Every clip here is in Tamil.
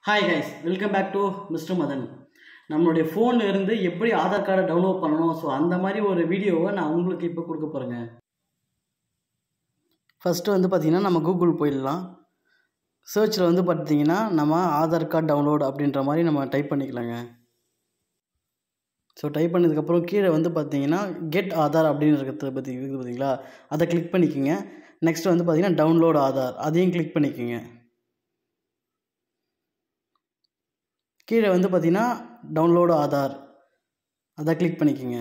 hi guys welcome back to mister Madan நம்மளுடைய ஃபோனில் இருந்து எப்படி ஆதார் கார்டை டவுன்லோட் பண்ணணும் ஸோ அந்த மாதிரி ஒரு வீடியோவை நான் உங்களுக்கு இப்போ கொடுக்க போகிறேங்க ஃபஸ்ட்டு வந்து பார்த்திங்கன்னா நம்ம கூகுள் போயிடலாம் சர்ச்சில் வந்து பார்த்தீங்கன்னா நம்ம ஆதார் கார்டு டவுன்லோட் அப்படின்ற மாதிரி நம்ம டைப் பண்ணிக்கலாங்க ஸோ டைப் பண்ணதுக்கப்புறம் கீழே வந்து பார்த்தீங்கன்னா கெட் ஆதார் அப்படின்னு இருக்கிறத பற்றி இருக்குது பார்த்தீங்களா அதை கிளிக் பண்ணிக்கோங்க நெக்ஸ்ட் வந்து பார்த்தீங்கன்னா டவுன்லோட் ஆதார் அதையும் கிளிக் பண்ணிக்கோங்க கீழே வந்து பார்த்தீங்கன்னா டவுன்லோடு ஆதார் அதை கிளிக் பண்ணிக்கோங்க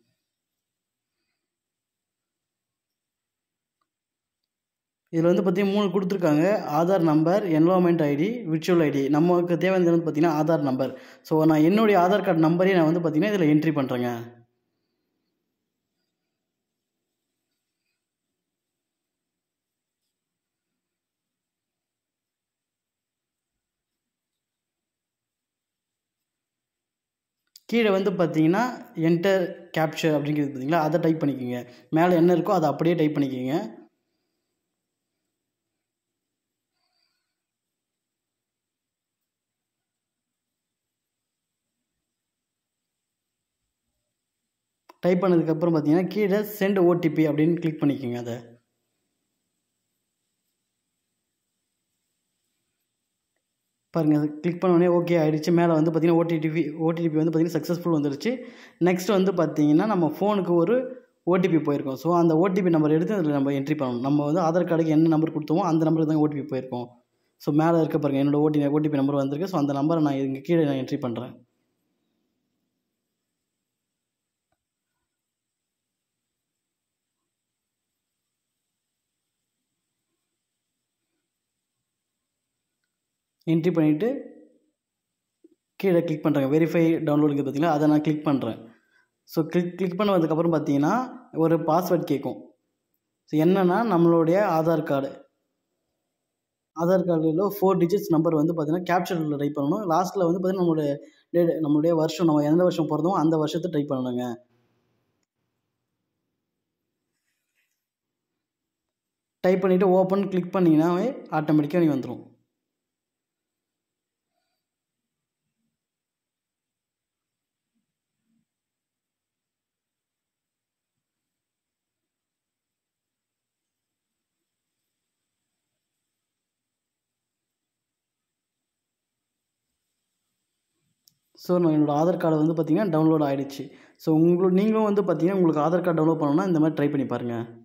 இதில் வந்து பார்த்தீங்கன்னா மூணு கொடுத்துருக்காங்க Aadhaar number enrolment ID virtual ID நமக்கு தேவையானது வந்து பார்த்தீங்கன்னா ஆதார் நம்பர் ஸோ நான் என்னுடைய ஆதார் கார்டு நம்பரே நான் வந்து பார்த்தீங்கன்னா இதில் என்ட்ரி பண்ணுறேங்க கீழே வந்து பார்த்தீங்கன்னா என்டர் கேப்சர் அப்படிங்கிறது பார்த்தீங்களா அதை டைப் பண்ணிக்கோங்க மேலே என்ன இருக்கோ அதை அப்படியே டைப் பண்ணிக்கோங்க டைப் பண்ணதுக்கப்புறம் பார்த்தீங்கன்னா கீழே சென்ட் ஓடிபி அப்படின்னு கிளிக் பண்ணிக்கோங்க அதை பாருங்கள் அது கிளிக் பண்ணோடனே ஓகே ஆகிடுச்சு மேலே வந்து பார்த்தீங்கன்னா ஓடிடிபி ஓடிடிபி வந்து பார்த்தீங்கன்னா சக்ஸஸ்ஃபுல் வந்துருச்சு நெக்ஸ்ட் வந்து பார்த்தீங்கன்னா நம்ம ஃபோனுக்கு ஒரு ஓடிபி போயிருக்கோம் ஸோ அந்த ஓடிபி நம்பர் எடுத்து அதில் நம்ம என்ட்ரி பண்ணணும் நம்ம வந்து ஆதார் கார்டுக்கு என்ன நம்பர் கொடுத்தோமோ அந்த நம்பருக்கு தான் ஓடிபி போயிருக்கோம் ஸோ மேலே இருக்க பாருங்கள் என்னோடய ஓடி ஓடிபி நம்பர் வந்திருக்கு ஸோ அந்த நம்பரை நான் இங்கே கீழே நான் என்ட்ரி பண்ணுறேன் என்ட்ரி பண்ணிவிட்டு கீழே கிளிக் பண்ணுறேங்க வெரிஃபை டவுன்லோடுங்க பார்த்தீங்களா அதை நான் கிளிக் பண்ணுறேன் ஸோ கிளிக் கிளிக் பண்ணதுக்கப்புறம் பார்த்தீங்கன்னா ஒரு பாஸ்வேர்ட் கேட்கும் ஸோ என்னென்னா நம்மளுடைய ஆதார் கார்டு ஆதார் கார்டில் ஃபோர் டிஜிட்ஸ் நம்பர் வந்து பார்த்தீங்கன்னா கேப்சரில் டைப் பண்ணணும் லாஸ்ட்டில் வந்து பார்த்தீங்கன்னா நம்மளுடைய டேட் நம்மளுடைய வருஷம் நம்ம எந்த வருஷம் பிறந்தோமோ அந்த வருஷத்தை டைப் பண்ணணுங்க டைப் பண்ணிவிட்டு ஓப்பன் கிளிக் பண்ணிங்கன்னாவே ஆட்டோமேட்டிக்காக நீ வந்துடும் ஸோ நான் என்னோடய ஆதார் கார்டு வந்து பார்த்திங்கன்னா டவுன்லோட் ஆகிடுச்சு ஸோ உங்களுக்கு நீங்களும் வந்து பார்த்திங்கன்னா உங்களுக்கு ஆதார் கார்டு டவுன்லோட் பண்ணணும்னா இந்த மாதிரி ட்ரை பண்ணி பாருங்கள்